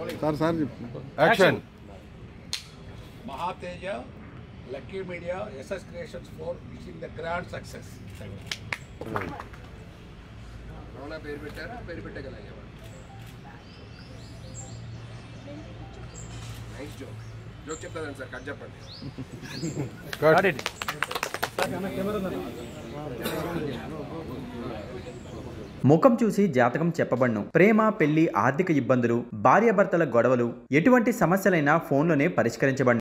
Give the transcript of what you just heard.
sir sir action Mahateja lucky media SS creations for wishing the grand success అవునా పేరు పెట్టారా పేరు పెట్టగల నైస్ జోక్ జోక్ చెప్తాను సార్ కట్ చెప్పండి ముఖం చూసి జాతకం చెప్పబడును ప్రేమ పెళ్లి ఆర్థిక ఇబ్బందులు భార్యాభర్తల గొడవలు ఎటువంటి సమస్యలైనా ఫోన్లోనే పరిష్కరించబడును